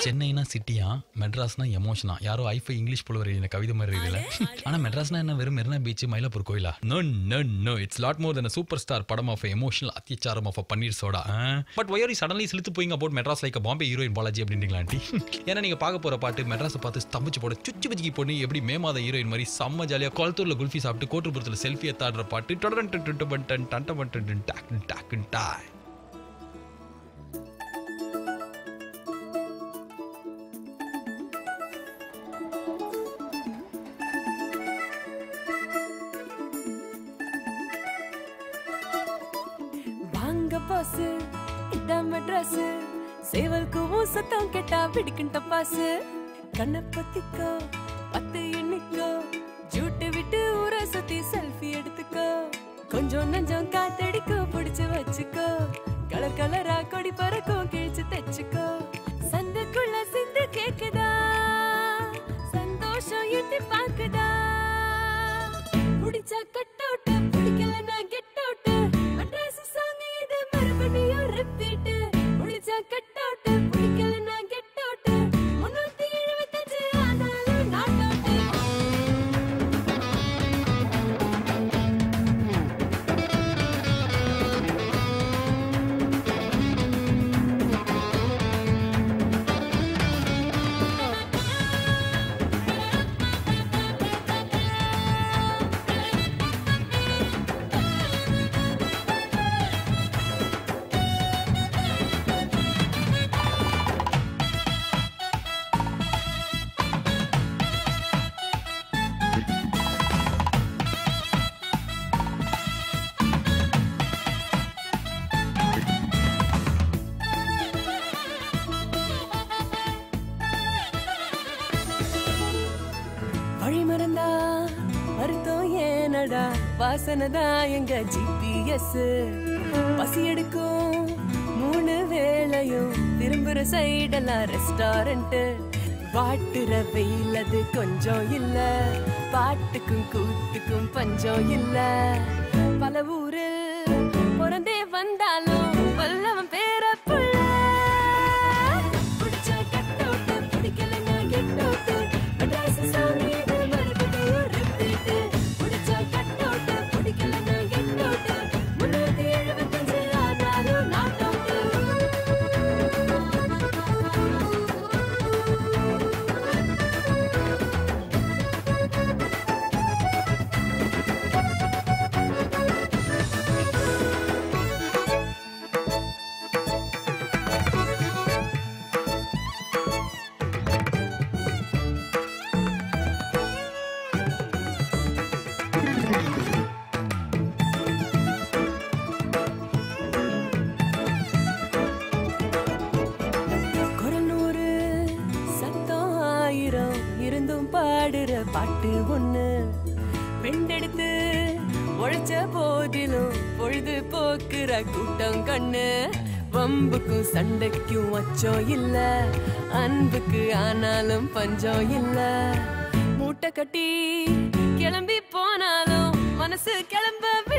சென்னைனா சிட்டியா மெட்ராஸ்னா எமோஷனா யாரோ ஐஃபை இங்கிலீஷ் புலவர் எழுதின கவிதை மாதிரி இருக்குல்ல ஆனா மெட்ராஸ்னா என்ன வெறும் மெரினா பீச் மயிலாப்பூர் கோயிலா no no no it's lot more then super star படம் ஆஃப் எமோஷனல் அத்தியாச்சாரம் ஆஃப் பன்னீர் சோடா பட் ஒயர் சடன்லி சிலுத்து போயிங்க about Madras like Bombay heroine Balaji அப்படின்றீங்களா ஆண்டி ஏன்னா நீங்க பார்க்க போற பாட்டு மெட்ராஸை பார்த்து ஸ்தம்பிச்சு போட சுச்சு பச்சிக்கு பொண்ணு எப்படி மே மாத ஹீரோயின் மாதிரி செம்ம ஜாலியா குளத்தூர்ல குல்ஃபி சாப்பிட்டு கோட்டுப்புறத்துல செல்ஃபி எத்தாடுற பாட்டு தொடரன் டன் டன் டன் டன் டன் டன் டன் டன் டாக் டாக் டாய் வாங்க பாஸ் இதான் மெட்ராஸ் சேவல்க்கு சத்தம் கேட்டா பிடிக்கின்ற பாஸ் கண்ண பத்திக்கோ பத்து எண்ணிக்கோ ஜூட்டு விட்டு ஊரை சுத்தி செல்ஃபி எடுத்துக்கோ கொஞ்சம் நஞ்சம் காத்தடிக்கோ பிடிச்சு வச்சுக்கோ கலர் கலரா கொடி பறக்கும் கிழிச்சு தைச்சுக்கோ சந்துக்குள்ள சிந்து கேக்குதா சந்தோஷம் எட்டி பாக்குதா பிடிச்சா கட் அவுட் பிடிக்கலனா கெட் அவுட் மெட்ராஸ் சாங் இது மறுபடியும் ரிப்பீட் பிடிச்சா கட் அவுட் பிடிக்கலனா கெட் அவுட் முன்னூத்தி எழுபத்தஞ்சு ஆனாலும் நாட் அவுட் வழி மறந்தா வருத்தம் ஏனடா வாசனைதா எங்க ஜிபிஎஸ் பசி எடுக்கும் மூணு வேளையும் திரும்புற சைடெல்லாம் ரெஸ்டாரண்ட் வாட்டுற வெயில் அது கொஞ்சம் இல்ல பாட்டுக்கும் கூத்துக்கும் பஞ்சம் இல்ல பல ஊரில் பிறந்தே வந்தாலும் வல்லவன் பேர புள்ள பிடிச்சா கட் அவுட் பிடிக்கலனா கெட் அவுட் மெட்ராஸ் சாமி இது மறுபடியும் ரிப்பீட் பிடிச்சா கட் அவுட் பிடிக்கலனா கெட் அவுட் முன்னூத்தி எழுபத்தஞ்சு ஆனாலும் நாட் அவுட் குரல் நூறு சத்தம் ஆயிரம் இருந்தும் பாடுற பாட்டு ஒண்ணு பெண்டெடுத்து உழைச்ச போதிலும் பொழுது போக்குற கூட்டம் கண்ணு வம்புக்கும் சண்டைக்கும் அச்சம் இல்ல அன்புக்கு ஆனாலும் பஞ்சம் இல்ல மூட்டை கட்டி கிளம்பி போனாலும் மனசு கிளம்பவே